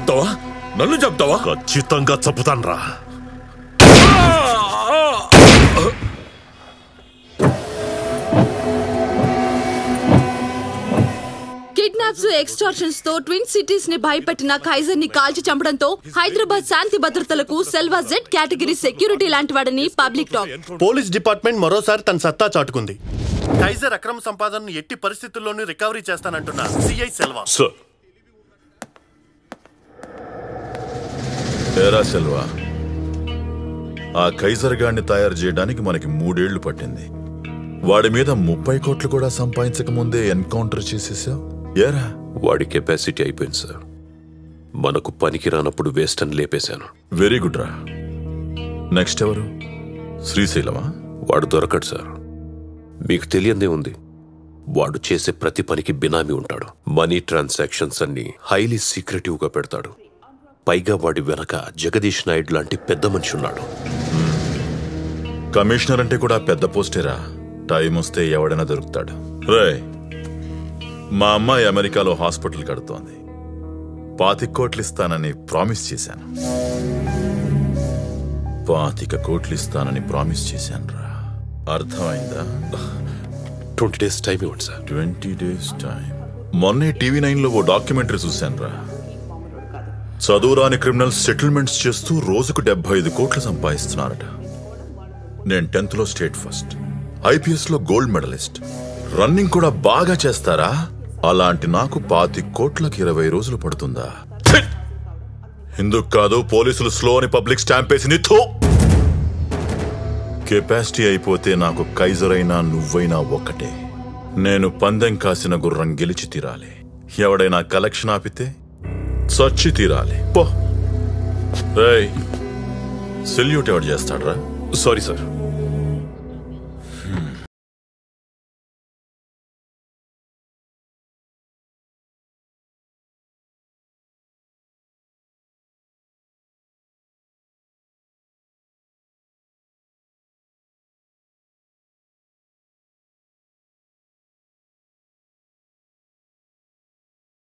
చెప్తావా నన్ను చెప్తావా ఖచ్చితంగా చెబుతాన్రా కిడ్నాప్స్ ఎక్స్టార్షన్స్ తో ట్విన్ సిటీస్ ని భయపెట్టిన ఖైజర్ ని కాల్చి చంపడంతో హైదరాబాద్ శాంతి భద్రతలకు సెల్వా జెడ్ కేటగిరీ సెక్యూరిటీ లాంటి వాడని పబ్లిక్ టాక్ పోలీస్ డిపార్ట్మెంట్ మరోసారి తన సత్తా చాటుకుంది కైజర్ అక్రమ సంపాదనను ఎట్టి పరిస్థితుల్లోనూ రికవరీ చేస్తానంటున్న సిఐ సెల్వా సార్ ఏరా సెల్వా ఆ కైజర్ గాడిని తయారు చేయడానికి మనకి మూడేళ్లు పట్టింది వాడి మీద ముప్పై కోట్లు కూడా సంపాదించక ముందే ఎన్కౌంటర్ చేసేసావు ఏరా వాడి కెపాసిటీ అయిపోయింది సార్ మనకు పనికి రానప్పుడు వేస్ట్ అని లేపేశాను వెరీ గుడ్ రా నెక్స్ట్ ఎవరు శ్రీశైలమా వాడు దొరకడు సార్ మీకు తెలియందే ఉంది వాడు చేసే ప్రతి పనికి బినామీ ఉంటాడు మనీ ట్రాన్సాక్షన్స్ అన్ని హైలీ సీక్రెటివ్ గా పెడతాడు పైగా వాడి వెనక జగదీష్ నాయుడు లాంటి పెద్ద మనిషి ఉన్నాడు కమిషనర్ అంటే కూడా పెద్ద పోస్టేరా టైం వస్తే ఎవడైనా దొరుకుతాడు రే మా అమ్మాయి అమెరికాలో హాస్పిటల్ కడుతోంది పాతిక కోట్లు ఇస్తానని ప్రామిస్ చేశాను పాతిక కోట్లు ఇస్తానని ప్రామిస్ చేశాను రా అర్థమైందా ట్వంటీ డేస్ టైం ఇవ్వండి సార్ ట్వంటీ డేస్ టైం మొన్నే టీవీ నైన్ లో ఓ డాక్యుమెంటరీ చూశాను రా చదువురాని క్రిమినల్స్ సెటిల్మెంట్స్ చేస్తూ రోజుకు డెబ్బై ఐదు కోట్లు సంపాదిస్తున్నారట నేను టెన్త్ లో స్టేట్ ఫస్ట్ ఐపీఎస్ లో గోల్డ్ మెడలిస్ట్ రన్నింగ్ కూడా బాగా చేస్తారా అలాంటి నాకు పాతి కోట్లకి ఇరవై రోజులు పడుతుందా ఛీ! ఇందుకు కాదు పోలీసులు స్లో అని పబ్లిక్ స్టాంప్ వేసి నిథో కెపాసిటీ అయిపోతే నాకు కైజర్ అయినా నువ్వైనా ఒక్కటే నేను పందెం కాసిన గుర్రం గెలిచి తీరాలి ఎవడైనా కలెక్షన్ ఆపితే చచ్చి తీరాలి పో రేయ్ సెల్యూట్ ఎవడు చేస్తాడ్రా సారీ సార్